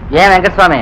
ఏ Venkataswamy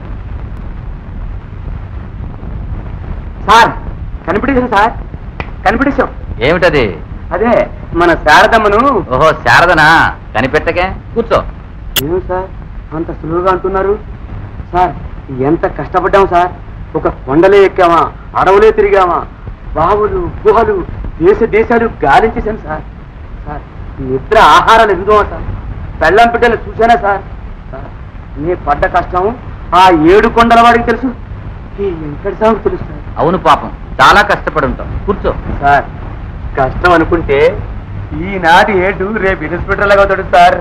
sir కనిపెట్టేశాం sir కనిపెట్టేశాం ఏమిటది అదే మన శారదమ్మను ఓహో శారదనా కనిపెట్టకే కూర్చో ఏం సార్ అంత సులువుగా అంటున్నారు సార్ ఎంత కష్టపడ్డాం సార్ ఒక కొండలే ఎక్కామా అడవులే తిరిగామా బావులు గుహలు దేశ దేశాలు గాలించేశాను సార్ సార్ నిద్ర ఆహారాలు ఎదుగుదామా సార్ పెళ్ళం బిడ్డలు చూశానా సార్ సార్ నీ పడ్డ కష్టం ఆ ఏడు కొండల వాడికి తెలుసు ఈ వెంకట స్వామికి తెలుసు సార్ అవును పాపం చాలా కష్టపడి ఉంటాం కూర్చో సార్ కష్టం అనుకుంటే ఈనాటి ఏటు రేపు ఇన్స్పెక్టర్ లాగా అవుతాడు సార్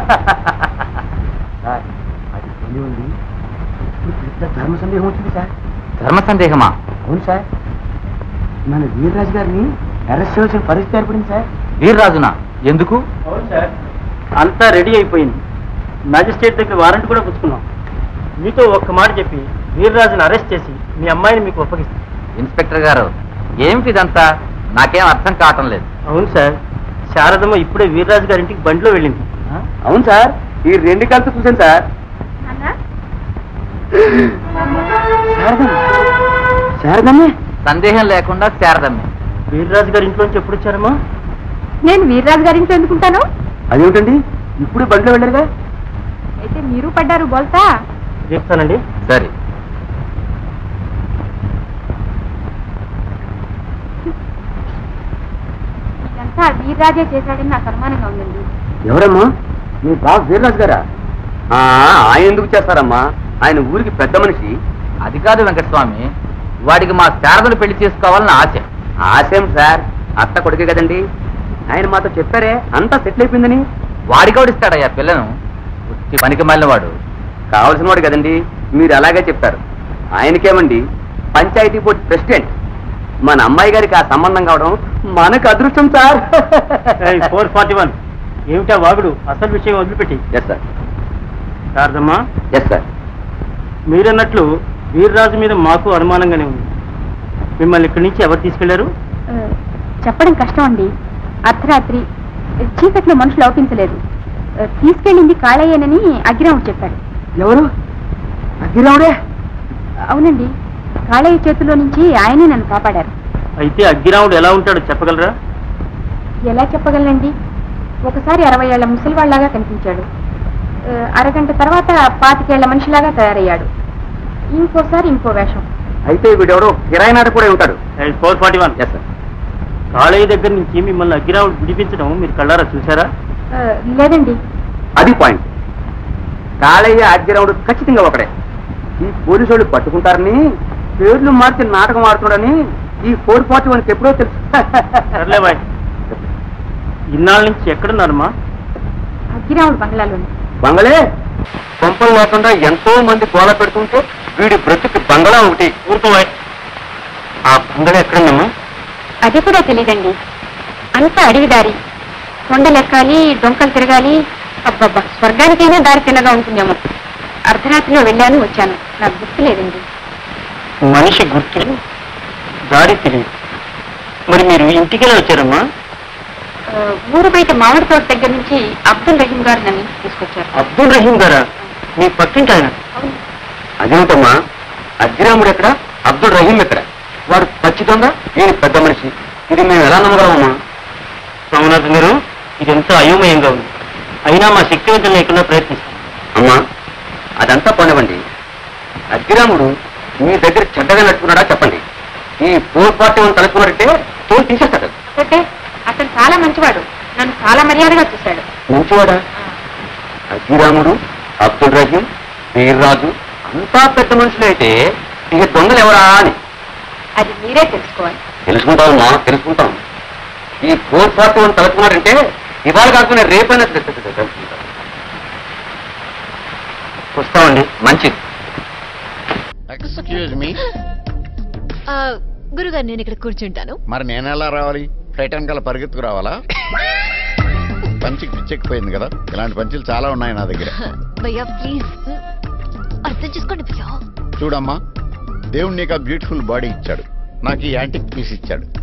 సార్ అది కొని ఉంది ఇప్పుడు పెద్ద ధర్మ సందేహం వచ్చింది సార్ ధర్మ సందేహమా అవును సార్ మన వీర్రాజు గారిని అరెస్ట్ చేయాల్సిన పరిస్థితి ఏర్పడింది సార్ వీర్రాజునా ఎందుకు అవును సార్ అంతా రెడీ అయిపోయింది మ్యాజిస్ట్రేట్ దగ్గర వారెంట్ కూడా పుచ్చుకున్నాం మీతో ఒక్క మాట చెప్పి వీర్రాజుని అరెస్ట్ చేసి మీ అమ్మాయిని మీకు అప్పగిస్తాం ఇన్స్పెక్టర్ గారు ఏమిటి ఇదంతా నాకేం అర్థం కావటం లేదు అవును సార్ శారదమ్మ ఇప్పుడే వీర్రాజు గారింటికి బండిలో వెళ్ళింది అవును సార్ ఈ రెండు కలిసి చూశాను సార్ శారదమ్మ శారదమ్మే సందేహం లేకుండా శారదమ్మే వీర్రాజు గారి ఇంట్లోంచి ఎప్పుడు వచ్చారమ్మా నేను వీర్రాజు గారి ఇంట్లో ఎందుకుంటాను అదేమిటండి ఇప్పుడు బండిలో వెళ్ళారుగా అయితే మీరు పడ్డారు బోల్తా చెప్తానండి సరే ఇదంతా వీర్రాజే చేశాడని నాకు అనుమానంగా ఉందండి ఎవరమ్మా మీ బాబు వీర్రాజు గారా ఆయన ఎందుకు చేస్తారమ్మా ఆయన ఊరికి పెద్ద మనిషి అది కాదు వెంకటస్వామి వాడికి మా శారదను పెళ్లి చేసుకోవాలని ఆశ ఆశయం సార్ అత్త కొడుకే కదండి ఆయన మాతో చెప్పారే అంతా సెటిల్ అయిపోయిందని వాడికౌడిస్తాడయ్యా పిల్లను ఉత్తి పనికి వాడు కావలసిన వాడు కదండి మీరు అలాగే చెప్తారు ఆయనకేమండి పంచాయతీ బోర్డు ప్రెసిడెంట్ మన అమ్మాయి గారికి ఆ సంబంధం కావడం మనకు అదృష్టం సార్ ఫోర్ ఫార్టీ వన్ ఏమిటా వాగుడు అసలు విషయం వదిలిపెట్టి yes sir Sharadamma yes sir మీరన్నట్లు వీర్రాజు మీద మాకు అనుమానంగానే ఉంది మిమ్మల్ని ఇక్కడి నుంచి ఎవరు తీసుకెళ్లారు ఆ, చెప్పడం కష్టం అండి అర్ధరాత్రి చీకట్లో మనుషులు అవపించలేదు ఆ, తీసుకెళ్ళింది కాళయ్యనని అగ్గిరాముడు చెప్పాడు ఎవరు అగ్గిరావుడే అవునండి కాళయ్య చేతిలో నుంచి ఆయనే నన్ను కాపాడారు అయితే అగ్గిరాముడు ఎలా ఉంటాడో చెప్పగలరా ఎలా చెప్పగలనండి ఒకసారి అరవై ఏళ్ల ముసలివాళ్లాగా కనిపించాడు ఆ, అరగంట తర్వాత పాతికేళ్ల మనిషిలాగా తయారయ్యాడు ఇంకోసారి ఇంకో వేషం అయితే వీడెవడో కిరాయి నాట కూడా ఉంటాడు four forty one yes sir Kalaiah దగ్గర నుంచి మిమ్మల్ని అగ్గిరాముడు విడిపించడం మీరు కళ్ళారా చూసారా ఆ, లేదండి అది పాయింట్ కాళయ్య అగ్గిరాముడు ఖచ్చితంగా ఒకడే ఈ పోలీసు వాళ్ళు పట్టుకుంటారని పేర్లు మార్చి నాటకం ఆడుతున్నాడని ఈ ఫోర్ ఫార్టీ వన్కి ఎప్పుడో తెలుసు సర్లే బాయ్ ఇన్నాళ్ళ నుంచి ఎక్కడున్నారమ్మా అగ్గిరాముడు బంగ్లాలోని బంగళే కొంపలు లేకుండా ఎంతో మంది గోళ పెడుతుంటే వీడి బ్రతుకు బంగళా ఒకటి ఊరుకోవాయ్ ఆ బంగళ ఎక్కడుందమ్మా అది కూడా తెలియదండి అంతా అడవిదారి కొండలెక్కాలి డొంకలు తిరగాలి అబ్బబ్బా స్వర్గానికైనా దారి తిన్నగా ఉంటుందేమో అర్ధరాత్రిలో వెళ్ళాను వచ్చాను నాకు గుర్తు లేదండి మనిషి గుర్తు దారి తెలియదు మరి మీరు ఇంటికెళ్ళి వచ్చారమ్మా ఆ, ఊరు బయట మామిడి తోట దగ్గర నుంచి అబ్దుల్ రహీం గారు నన్ను ఇంటికి తీసుకొచ్చారు అబ్దుల్ రహీం గారా మీ పక్కింటి ఆయన అవును. అదేమిటమ్మా అజ్జిరాముడు ఎక్కడ అబ్దుల్ రహీం ఎక్కడ వాడు పచ్చి దొంగ నేను పెద్ద మనిషి ఇది మేము ఎలా నమ్మగలమమ్మా సోమనాథ్ గారు ఇదంతా అయోమయంగా ఉంది అయినా మా శక్తివంతం లేకుండా ప్రయత్నిస్తాం అమ్మా అదంతా పోనివ్వండి అజ్జిరాముడు మీ దగ్గర చెడ్డగా నడుచుకున్నాడా చెప్పండి ఈ ఫోర్ ఫార్టీ వన్ తలుచుకున్నాడంటే తోలు తీసేస్తాడు అంటే అతను చాలా మంచివాడు నన్ను చాలా మర్యాదగా చూశాడు మంచివాడా అజ్జిరాముడు అబ్దుల్ రహీం వీర్రాజు అంతా పెద్ద మనుషులు అయితే ఇక దొంగలు ఎవరా అని అది మీరే తెలుసుకోవాలి తెలుసుకుంటామమ్మా తెలుసుకుంటాం ఈ ఫోర్ ఫార్టీ వన్ తలుచుకున్నాడంటే ఇవాళ కాకుండా రేపైనా తెలుసుకుంటాం వస్తామండి మంచిది ఎక్స్క్యూజ్ మీ ఆ, గురుగారు నేను ఇక్కడ కూర్చుంటాను మరి నేను ఎలా రావాలి ఫ్లైట్ వెనకాల పరిగెత్తుకు రావాలా పంచికి పిచ్చెక్కిపోయింది కదా ఇలాంటి పంచులు చాలా ఉన్నాయి నా దగ్గర భయ్యా ప్లీజ్ అర్థం చేసుకోండి భయ్యా చూడమ్మా దేవుడు నీకు ఆ బ్యూటిఫుల్ బాడీ ఇచ్చాడు నాకు ఈ యాంటిక్ పీస్ ఇచ్చాడు